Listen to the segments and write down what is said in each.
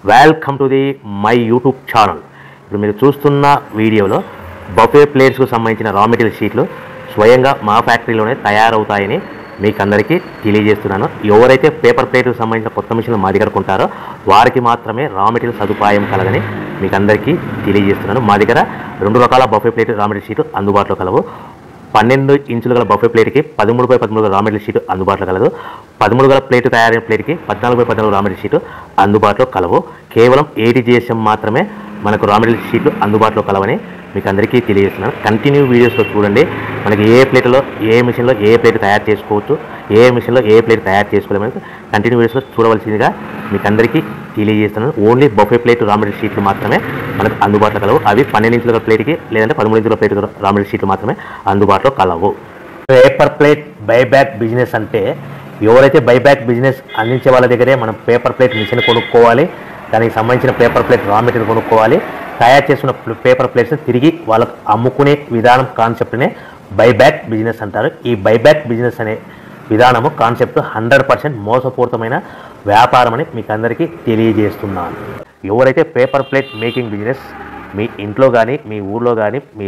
welcome to the my YouTube channel ఇప్పుడు మీరు చూస్తున్న వీడియోలో బఫే ప్లేట్స్కు సంబంధించిన రా మెటీరియల్ షీట్లు స్వయంగా మా ఫ్యాక్టరీలోనే తయారవుతాయని మీకు అందరికీ తెలియజేస్తున్నాను ఎవరైతే పేపర్ ప్లేట్కి సంబంధించిన కొత్త మిషన్లు మా దగ్గర కొంటారో వారికి మాత్రమే రా మెటీరియల్ సదుపాయం కలగని మీకు అందరికీ తెలియజేస్తున్నాను మా దగ్గర రెండు రకాల బఫే ప్లేట్ రా మెటీరియల్ షీట్లు అందుబాటులో కలవు పన్నెండు ఇంచుల గల బఫే ప్లేట్కి పదమూడు బై పదమూడు రా మెటీరియల్ షీట్ అందుబాటులో కలదు పదమూడు గల ప్లేట్ తయారైన ప్లేట్కి పద్నాలుగు బై పద్నాలుగు రా మెటీరియల్ షీట్ అందుబాటులో కలవు కేవలం ఏటీ జిఎస్ఎం మాత్రమే మనకు రా మెటీరియల్ షీట్లు అందుబాటులో కలవని మీకు అందరికీ తెలియజేస్తున్నాను కంటిన్యూ వీడియోస్లో చూడండి మనకి ఏ ప్లేట్లో ఏ మిషన్లో ఏ ప్లేట్ తయారు చేసుకోవచ్చు ఏ మిషన్లో ఏ ప్లేట్ తయారు చేసుకోలేమని కంటిన్యూ వీడియోస్లో చూడవలసిందిగా మీకు అందరికీ తెలియజేస్తున్నాను only buffet plate raw material షీట్లు మాత్రమే మనకు అందుబాటులో కలవు అవి పన్నెండు ఇంచుల ప్లేట్కి లేదంటే పదమూడు ఇంచుల ప్లేట్ రా మెటీరియల్ షీట్లు మాత్రమే అందుబాటులో కలవు పేపర్ ప్లేట్ బైబ్యాక్ బిజినెస్ అంటే ఎవరైతే బైబ్యాక్ బిజినెస్ అందించే వాళ్ళ దగ్గరే మనం పేపర్ ప్లేట్ మిషన్ కొనుక్కోవాలి దానికి సంబంధించిన పేపర్ ప్లేట్ రా మెటీరియల్ కొనుక్కోవాలి తయారు చేసుకున్న ప్ల- పేపర్ ప్లేట్స్ తిరిగి వాళ్ళకు అమ్ముకునే విధానం కాన్సెప్ట్నే బైబ్యాక్ బిజినెస్ అంటారు ఈ బైబ్యాక్ బిజినెస్ అనే విధానము కాన్సెప్ట్ హండ్రెడ్ పర్సెంట్ మోసపూరితమైన వ్యాపారం అని మీకు అందరికీ తెలియజేస్తున్నాను ఎవరైతే పేపర్ ప్లేట్ మేకింగ్ బిజినెస్ మీ ఇంట్లో కానీ మీ ఊర్లో కానీ మీ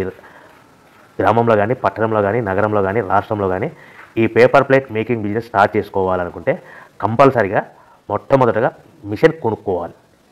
గ్రామంలో కానీ పట్టణంలో కానీ నగరంలో కానీ రాష్ట్రంలో కానీ ఈ paper plate making business start చేసుకోవాలనుకుంటే కంపల్సరిగా మొట్టమొదటగా మిషన్ కొనుక్కోవాలి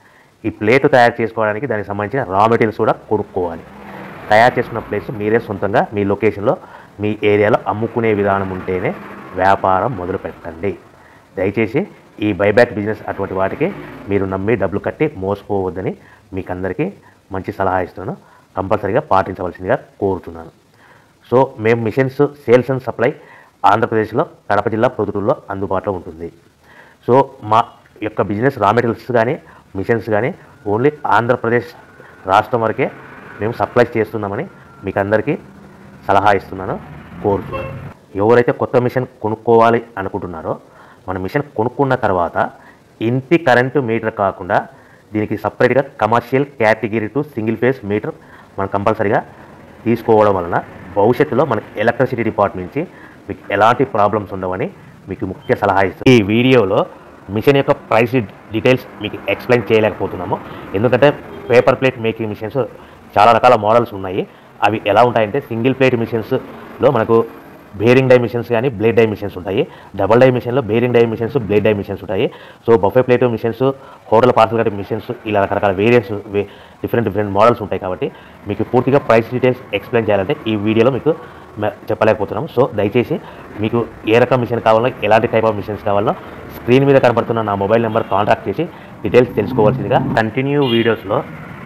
ఈ ప్లేట్ తయారు చేసుకోవడానికి దానికి సంబంధించిన రా మెటీరియల్స్ కూడా కొనుక్కోవాలి తయారు చేసుకున్న ప్లేట్స్ మీరే సొంతంగా మీ లొకేషన్లో మీ ఏరియాలో అమ్ముకునే విధానం ఉంటేనే వ్యాపారం మొదలు పెట్టండి దయచేసి ఈ బైబ్యాక్ బిజినెస్ అటువంటి వాటికి మీరు నమ్మి డబ్బులు కట్టి మోసపోవద్దని మీకు అందరికీ మంచి సలహా ఇస్తున్నాను కంపల్సరీగా పాటించవలసిందిగా కోరుతున్నాను సో మేము మిషన్స్ సేల్స్ అండ్ సప్లై ఆంధ్రప్రదేశ్లో కడప జిల్లా ప్రొద్దుటూరులో అందుబాటులో ఉంటుంది సో మా యొక్క బిజినెస్ రా మెటీరియల్స్ కానీ మిషన్స్ కానీ ఓన్లీ ఆంధ్రప్రదేశ్ రాష్ట్రం వరకే మేము సప్లై చేస్తున్నామని మీకు అందరికీ సలహా ఇస్తున్నాను కోరుతున్నాను ఎవరైతే కొత్త మిషన్ కొనుక్కోవాలి అనుకుంటున్నారో మన మిషన్ కొనుక్కున్న తర్వాత ఇంటి కరెంటు మీటర్ కాకుండా దీనికి సపరేట్గా commercial category two single phase meter మనం కంపల్సరీగా తీసుకోవడం వలన భవిష్యత్తులో మనకి ఎలక్ట్రిసిటీ డిపార్ట్మెంట్ నుంచి మీకు ఎలాంటి ప్రాబ్లమ్స్ ఉండవని మీకు ముఖ్య సలహా ఇస్తుంది ఈ వీడియోలో మిషన్ యొక్క ప్రైస్ డీటెయిల్స్ మీకు ఎక్స్ప్లెయిన్ చేయలేకపోతున్నాము ఎందుకంటే పేపర్ ప్లేట్ మేకింగ్ మిషన్స్ చాలా రకాల మోడల్స్ ఉన్నాయి అవి ఎలా ఉంటాయంటే సింగిల్ ప్లేట్ మిషన్స్లో మనకు బేరింగ్ డై మిషన్స్ కానీ బ్లేడ్ డై మిషన్స్ ఉంటాయి డబల్ డై మిషన్లో bearing die machines blade die machines ఉంటాయి so buffet plate machines hotel parcel కట్టే మిషన్స్ ఇలా రకరకాల వేరియంట్స్ డిఫరెంట్ డిఫరెంట్ మోడల్స్ ఉంటాయి కాబట్టి మీకు పూర్తిగా ప్రైస్ డీటెయిల్స్ ఎక్స్ప్లెయిన్ చేయాలంటే ఈ వీడియోలో మీకు మ- చెప్పలేకపోతున్నాం సో దయచేసి మీకు ఏ రకం మిషన్ కావాలో ఎలాంటి టైప్ ఆఫ్ మిషన్స్ కావాలో స్క్రీన్ మీద కనబడుతున్న నా మొబైల్ నెంబర్ కాంటాక్ట్ చేసి డీటెయిల్స్ తెలుసుకోవాల్సిందిగా కంటిన్యూ వీడియోస్లో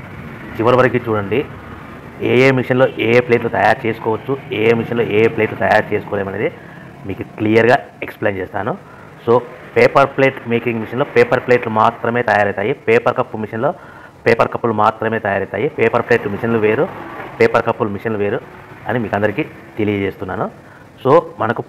చివరి వరకు చూడండి ఏ ఏ మిషన్లో ఏ ఏ ప్లేట్లు తయారు చేసుకోవచ్చు ఏ ఏ మిషన్లో ఏ ఏ ప్లేట్లు తయారు చేసుకోలేమనేది మీకు క్లియర్గా ఎక్స్ప్లెయిన్ చేస్తాను సో పేపర్ ప్లేట్ మేకింగ్ మిషన్లో పేపర్ ప్లేట్లు మాత్రమే తయారవుతాయి పేపర్ కప్పు మిషన్లో పేపర్ కప్పులు మాత్రమే తయారవుతాయి పేపర్ ప్లేట్ మిషన్లు వేరు పేపర్ కప్పులు మిషన్లు వేరు అని మీకు అందరికీ తెలియజేస్తున్నాను సో మనకు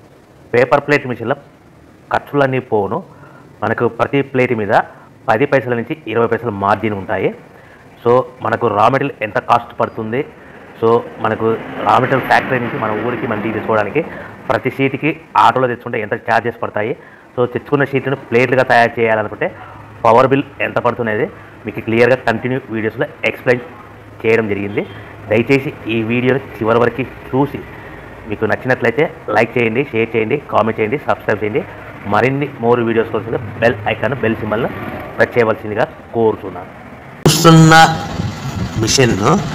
పేపర్ ప్లేట్ మిషన్లో ఖర్చులన్నీ పోను మనకు ప్రతి ప్లేట్ మీద పది పైసల నుంచి ఇరవై పైసల మార్జిన్ ఉంటాయి సో మనకు రా మెటీరియల్ ఎంత కాస్ట్ పడుతుంది సో మనకు రా మెటీరియల్ ఫ్యాక్టరీ నుంచి మన ఊరికి మన టీ తీసుకోవడానికి ప్రతి షీట్కి ఆటోలో తెచ్చుకుంటే ఎంత ఛార్జెస్ పడతాయి సో తెచ్చుకున్న షీట్లను ప్లేట్లుగా తయారు చేయాలనుకుంటే పవర్ బిల్ ఎంత పడుతున్నది మీకు క్లియర్గా కంటిన్యూ వీడియోస్లో ఎక్స్ప్లెయిన్ చేయడం జరిగింది దయచేసి ఈ వీడియోని చివరి వరకు చూసి మీకు నచ్చినట్లయితే లైక్ చేయండి షేర్ చేయండి కామెంట్ చేయండి సబ్స్క్రైబ్ చేయండి మరిన్ని మోర్ వీడియోస్ కోసం బెల్ ఐకాన్ బెల్ సింబల్ను ప్రెస్ చేయవలసిందిగా కోరుతున్నాను చూస్తున్న మిషన్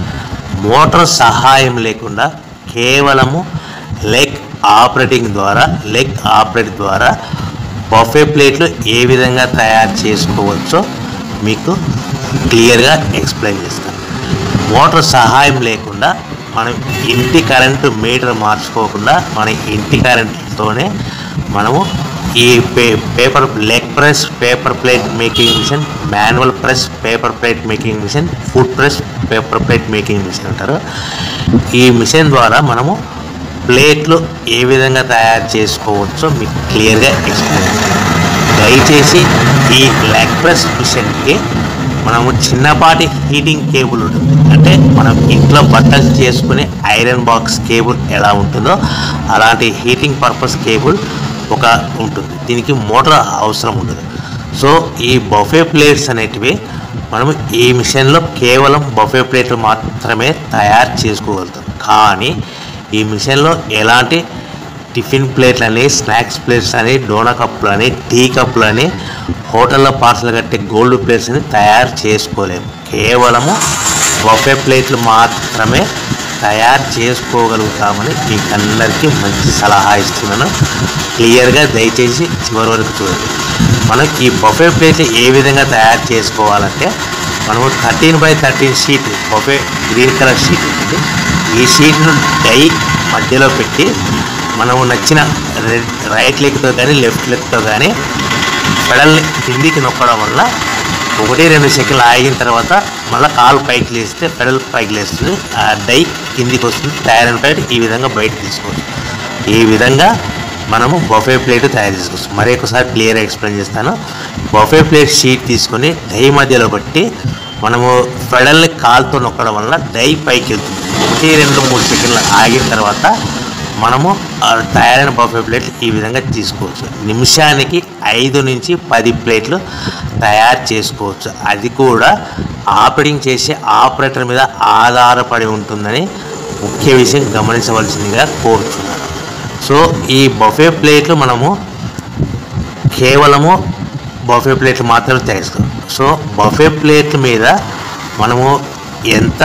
మోటార్ సహాయం లేకుండా కేవలము లెగ్ ఆపరేటింగ్ ద్వారా లెగ్ ఆపరేట్ ద్వారా బఫే ప్లేట్లు ఏ విధంగా తయారు చేసుకోవచ్చో మీకు క్లియర్గా ఎక్స్ప్లెయిన్ చేస్తాను మోటార్ సహాయం లేకుండా మనం ఇంటి కరెంటు మీటర్ మార్చుకోకుండా మన ఇంటి కరెంటుతోనే మనము ఈ పే paper leg press paper plate making machine manual press paper plate making machine food press paper plate making machine అంటారు ఈ మిషన్ ద్వారా మనము ప్లేట్లు ఏ విధంగా తయారు చేసుకోవచ్చో మీకు క్లియర్గా ఎక్స్ప్లెయిన్ చేస్తాను దయచేసి ఈ లెగ్ ప్రెస్ మిషన్కి మనము చిన్నపాటి హీటింగ్ కేబుల్ ఉంటుంది అంటే మనం ఇంట్లో బట్టలు చేసుకునే ఐరన్ బాక్స్ కేబుల్ ఎలా ఉంటుందో అలాంటి హీటింగ్ పర్పస్ కేబుల్ ఒక ఉంటుంది దీనికి మోటార్ అవసరం ఉంటుంది సో ఈ బఫే ప్లేట్స్ అనేటివి మనం ఈ మిషన్లో కేవలం బఫే ప్లేట్లు మాత్రమే తయారు చేసుకోగలుగుతాం కానీ ఈ మిషన్లో ఎలాంటి టిఫిన్ ప్లేట్లు అని స్నాక్స్ ప్లేట్స్ అని డోనా కప్పులు అని టీ కప్పులు అని హోటల్లో పార్సల్ కట్టే గోల్డ్ ప్లేట్స్ అని తయారు చేసుకోలేము కేవలము బఫే ప్లేట్లు మాత్రమే తయారు చేసుకోగలుగుతామని మీకు అందరికీ మంచి సలహా ఇస్తున్నాను క్లియర్గా దయచేసి చివరి వరకు చూడండి మనం ఈ బఫే ప్లేట్లు ఏ విధంగా తయారు చేసుకోవాలంటే మనము thirteen by thirteen sheet buffet green colour sheet ఉంటుంది ఈ షీట్ను డై మధ్యలో పెట్టి మనము నచ్చిన రెడ్ రైట్ లెగ్తో కానీ లెఫ్ట్ లెగ్తో కానీ పెడల్ని కిందికి నొక్కడం వల్ల ఒకటి రెండు సెకండ్లు ఆగిన తర్వాత మళ్ళీ కాలు పైకి లేస్తే పెడల్ పైకి లేస్తుంది ఆ డై కిందికి వస్తుంది తయారైన ప్లేట్ ఈ విధంగా బయట తీసుకోవచ్చు ఈ విధంగా మనము బఫే ప్లేట్ తయారు చేసుకోవచ్చు మరి ఒకసారి క్లియర్గా ఎక్స్ప్లెయిన్ చేస్తాను బఫే ప్లేట్ షీట్ తీసుకొని డై మధ్యలో పెట్టి మనము పెడల్ని కాలుతో నొక్కడం వల్ల డై పైకి వెళ్తుంది ఒకటి రెండు మూడు సెకండ్లు ఆగిన తర్వాత మనము ఆ తయారైన బఫే ప్లేట్లు ఈ విధంగా తీసుకోవచ్చు నిమిషానికి ఐదు నుంచి పది ప్లేట్లు తయారు చేసుకోవచ్చు అది కూడా ఆపరేటింగ్ చేసే ఆపరేటర్ మీద ఆధారపడి ఉంటుందని ముఖ్య విషయం గమనించవలసిందిగా కోరుచున్నాను సో ఈ బఫే ప్లేట్లు మనము కేవలము బఫే ప్లేట్లు మాత్రమే తయారు చేసుకోవాలి సో బఫే ప్లేట్ల మీద మనము ఎంత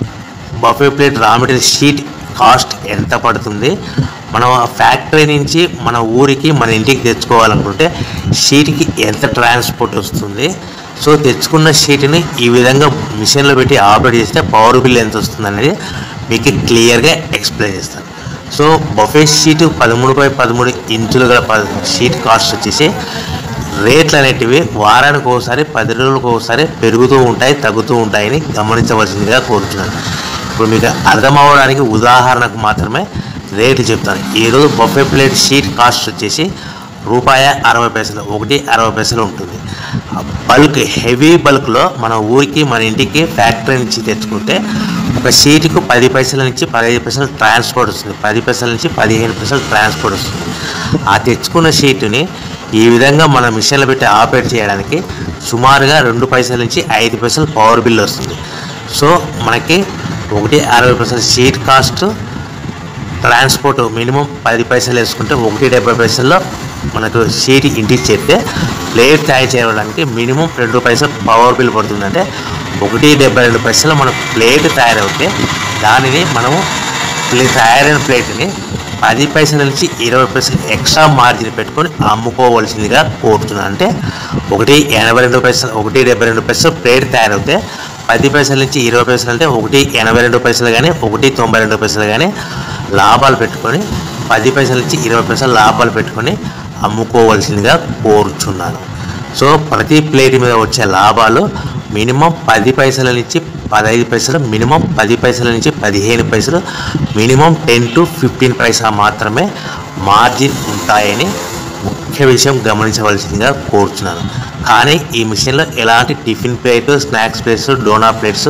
buffet plate raw material sheet cost ఎంత పడుతుంది మనం ఆ ఫ్యాక్టరీ నుంచి మన ఊరికి మన ఇంటికి తెచ్చుకోవాలనుకుంటే షీట్కి ఎంత ట్రాన్స్పోర్ట్ వస్తుంది సో తెచ్చుకున్న షీట్ని ఈ విధంగా మిషన్లో పెట్టి ఆపరేట్ చేస్తే పవర్ బిల్ ఎంత వస్తుంది అనేది మీకు క్లియర్గా ఎక్స్ప్లెయిన్ చేస్తాను సో బఫే షీట్ పదమూడు బై పదమూడు ఇంచులు గల ప- షీట్ కాస్ట్ వచ్చేసి రేట్లు అనేటివి వారానికి ఒకసారి పది రోజులకు ఒకసారి పెరుగుతూ ఉంటాయి తగ్గుతూ ఉంటాయని గమనించవలసిందిగా కోరుతున్నాను ఇప్పుడు మీకు అర్థం అవ్వడానికి ఉదాహరణకు మాత్రమే రేటు చెప్తాను ఈరోజు బఫే ప్లేట్ షీట్ కాస్ట్ వచ్చేసి రూపాయ అరవై పైసలు ఒకటి అరవై పైసలు ఉంటుంది బల్క్ హెవీ బల్క్లో మన ఊరికి మన ఇంటికి ఫ్యాక్టరీ నుంచి తెచ్చుకుంటే ఒక షీట్కు పది పైసల నుంచి పదిహేను పైసలు ట్రాన్స్పోర్ట్ వస్తుంది పది పైసల నుంచి పదిహేను పైసలు ట్రాన్స్పోర్ట్ వస్తుంది ఆ తెచ్చుకున్న షీటుని ఈ విధంగా మన మిషన్లో పెట్టి ఆపరేట్ చేయడానికి సుమారుగా రెండు పైసల నుంచి ఐదు పైసలు పవర్ బిల్ వస్తుంది సో మనకి ఒకటి అరవై పైసలు షీట్ కాస్ట్ ట్రాన్స్పోర్ట్ మినిమం పది పైసలు వేసుకుంటే ఒకటి డెబ్బై పైసల్లో మనకు షీట్ ఇంటికి చేస్తే ప్లేట్ తయారు చేయడానికి మినిమం రెండు పైసలు పవర్ బిల్ పడుతుందంటే ఒకటి డెబ్బై రెండు పైసలు మన ప్లేట్ తయారవుతే దానిని మనము ప్లే తయారైన ప్లేట్ని పది పైసల నుంచి ఇరవై పైసలు ఎక్స్ట్రా మార్జిన్ పెట్టుకొని అమ్ముకోవాల్సిందిగా కోరుతున్నాను అంటే ఒకటి ఎనభై రెండు పైసలు ఒకటి డెబ్బై రెండు పైసలు ప్లేట్ తయారవుతే పది పైసల నుంచి ఇరవై పైసలు అంటే ఒకటి ఎనభై రెండు పైసలు కానీ ఒకటి తొంభై రెండు పైసలు కానీ లాభాలు పెట్టుకొని పది పైసల నుంచి ఇరవై పైసలు లాభాలు పెట్టుకొని అమ్ముకోవాల్సిందిగా కోరుచున్నాను సో ప్రతి ప్లేట్ మీద వచ్చే లాభాలు మినిమం పది పైసల నుంచి పదహైదు పైసలు మినిమం పది పైసల నుంచి పదిహేను పైసలు minimum ten to fifteen paisa మాత్రమే మార్జిన్ ఉంటాయని ముఖ్య విషయం గమనించవలసిందిగా కోరుచున్నాను కానీ ఈ మిషన్లో ఎలాంటి టిఫిన్ ప్లేట్ స్నాక్స్ ప్లేట్స్ డోనా ప్లేట్స్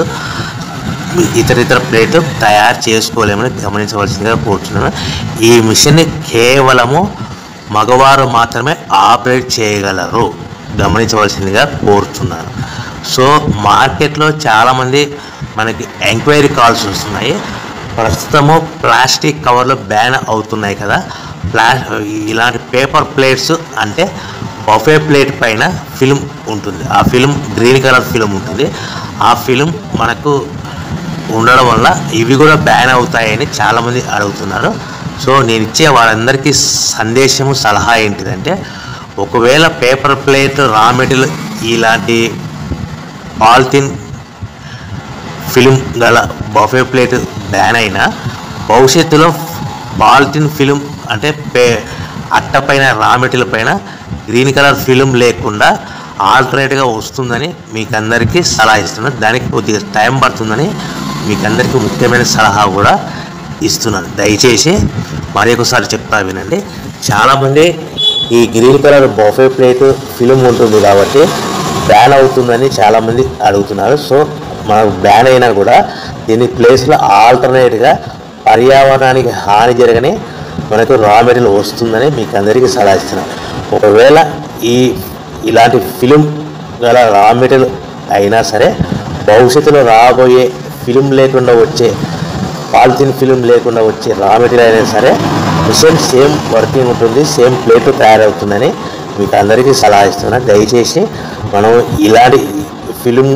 ఇతర ఇతర ప్లేట్లు తయారు చేసుకోలేమని గమనించవలసిందిగా కోరుచున్నాను ఈ మిషన్ని కేవలము మగవారు మాత్రమే ఆపరేట్ చేయగలరు గమనించవలసిందిగా కోరుచున్నాను సో మార్కెట్లో చాలామంది మనకి ఎంక్వైరీ కాల్స్ వస్తున్నాయి ప్రస్తుతము ప్లాస్టిక్ కవర్లు బ్యాన్ అవుతున్నాయి కదా ప్లా ఇలాంటి పేపర్ ప్లేట్స్ అంటే బఫే ప్లేట్ పైన ఫిల్మ్ ఉంటుంది ఆ ఫిల్మ్ గ్రీన్ కలర్ ఫిల్మ్ ఉంటుంది ఆ ఫిల్మ్ మనకు ఉండడం వల్ల ఇవి కూడా బ్యాన్ అవుతాయని చాలామంది అడుగుతున్నారు సో నేను ఇచ్చే వాళ్ళందరికీ సందేశము సలహా ఏంటిదంటే ఒకవేళ పేపర్ ప్లేట్ రా మెటీరియల్ ఇలాంటి పాలిథిన్ ఫిలిం గల బఫే ప్లేట్ బ్యాన్ అయినా భవిష్యత్తులో పాలిథిన్ ఫిలిం అంటే పే అట్ట పైన రా మెటీరియల్ పైన గ్రీన్ కలర్ ఫిలిం లేకుండా ఆల్టర్నేట్గా వస్తుందని మీకు అందరికీ సలహా ఇస్తున్నాను దానికి కొద్దిగా టైం పడుతుందని మీకు అందరికీ ముఖ్యమైన సలహా కూడా ఇస్తున్నాను దయచేసి మరి ఒకసారి చెప్తా వినండి చాలామంది ఈ green colour buffet plate film ఉంటుంది కాబట్టి బ్యాన్ అవుతుందని చాలామంది అడుగుతున్నారు సో మనకు బ్యాన్ అయినా కూడా దీని ప్లేస్లో ఆల్టర్నేట్గా పర్యావరణానికి హాని జరగని మనకు రా మెటీరియల్ వస్తుందని మీకు అందరికీ సలహా ఇస్తున్నాను ఒకవేళ ఈ ఇలాంటి ఫిలిం గల రా మెటీరియల్ అయినా సరే భవిష్యత్తులో రాబోయే ఫిలిం లేకుండా వచ్చే పాలిథిన్ ఫిలిం లేకుండా వచ్చే రా మెటీరియల్ అయినా సరే మిషన్ సేమ్ వర్కింగ్ ఉంటుంది సేమ్ ప్లేట్ తయారవుతుందని మీకు అందరికీ సలహా ఇస్తున్నా దయచేసి మనం ఇలాంటి ఫిలిం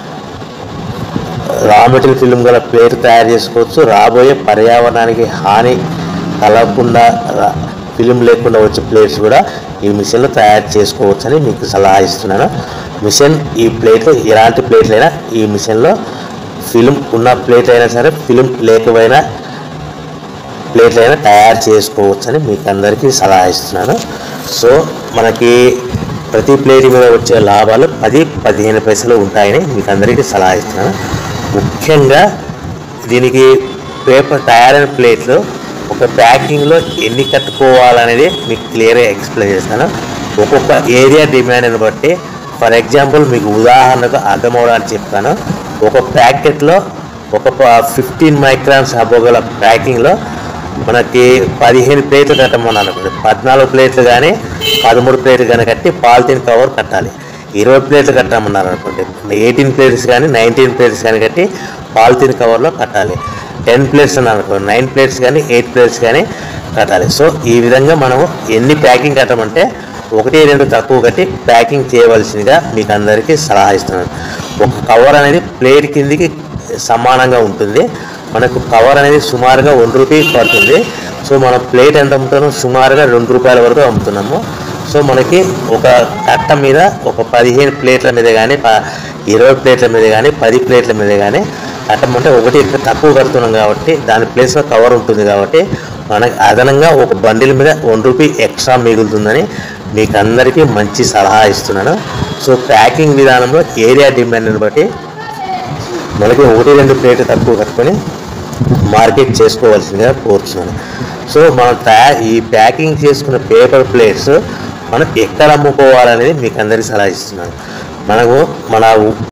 రా మెటీరియల్ ఫిలిం గల ప్లేట్ తయారు చేసుకోవచ్చు రాబోయే పర్యావరణానికి హాని కలగకుండా రా- ఫిలిం లేకుండా వచ్చే ప్లేట్స్ కూడా ఈ మిషన్లో తయారు చేసుకోవచ్చని మీకు సలహా ఇస్తున్నాను మిషన్ ఈ ప్లేట్లు ఎలాంటి ప్లేట్లైనా ఈ మిషన్లో ఫిలిం ఉన్న ప్లేట్ అయినా సరే ఫిలిం లేకపోయినా ప్లేట్లైనా తయారు చేసుకోవచ్చని మీకు అందరికీ సలహా ఇస్తున్నాను సో మనకి ప్రతి ప్లేట్ మీద వచ్చే లాభాలు పది పదిహేను పైసలు ఉంటాయని మీకు అందరికీ సలహా ఇస్తున్నాను ముఖ్యంగా దీనికి పేపర్ తయారైన ప్లేట్లు ఒక ప్యాకింగ్లో ఎన్ని కట్టుకోవాలనేది మీకు క్లియర్గా ఎక్స్ప్లెయిన్ చేస్తాను ఒక్కొక్క ఏరియా డిమాండ్ని బట్టి ఫర్ ఎగ్జాంపుల్ మీకు ఉదాహరణకు అర్థమవడానికి చెప్తాను ఒక ప్యాకెట్లో ఒక ఫిఫ్టీన్ మైక్రాన్స్ అబ్బోగల ప్యాకింగ్లో మనకి పదిహేను ప్లేట్లు కట్టమన్నాను అనుకోండి పద్నాలుగు ప్లేట్లు కానీ పదమూడు ప్లేట్లు కానీ కట్టి పాలిథిన్ కవర్ కట్టాలి ఇరవై ప్లేట్లు కట్టమన్నారు అనుకోండి ఎయిటీన్ ప్లేట్స్ కానీ నైన్టీన్ ప్లేట్స్ కానీ కట్టి పాలిథిన్ కవర్లో కట్టాలి టెన్ ప్లేట్స్ అని అనుకోండి నైన్ ప్లేట్స్ కానీ ఎయిట్ ప్లేట్స్ కానీ కట్టాలి సో ఈ విధంగా మనము ఎన్ని ప్యాకింగ్ కట్టమంటే ఒకటి రెండు తక్కువ కట్టి ప్యాకింగ్ చేయవలసిందిగా మీకు అందరికీ సలహా ఇస్తున్నాను ఒక కవర్ అనేది ప్లేట్ కిందికి సమానంగా ఉంటుంది మనకు కవర్ అనేది సుమారుగా వన్ రూపీ పడుతుంది సో మన ప్లేట్ ఎంత అమ్ముతామో సుమారుగా రెండు రూపాయల వరకు అమ్ముతున్నాము సో మనకి ఒక కట్ట మీద ఒక పదిహేను ప్లేట్ల మీద కానీ ప- ఇరవై ప్లేట్ల మీద కానీ పది ప్లేట్ల మీద కానీ కట్టమంటే ఒకటి ఎక్కువ తక్కువ కడుతున్నాం కాబట్టి దాని ప్లేస్లో కవర్ ఉంటుంది కాబట్టి మనకి అదనంగా ఒక బండిల్ మీద వన్ రూపీ ఎక్స్ట్రా మిగులుతుందని మీకు అందరికీ మంచి సలహా ఇస్తున్నాను సో ప్యాకింగ్ విధానంలో ఏరియా డిమాండ్ని బట్టి మనకి ఒకటి రెండు ప్లేట్లు తక్కువ కట్టుకొని మార్కెట్ చేసుకోవాల్సిందిగా కోరుతున్నాను సో మనం తయారు ఈ ప్యాకింగ్ చేసుకున్న పేపర్ ప్లేట్స్ మనం ఎక్కడ అమ్ముకోవాలనేది మీకు అందరికీ సలహా ఇస్తున్నాను మనము మన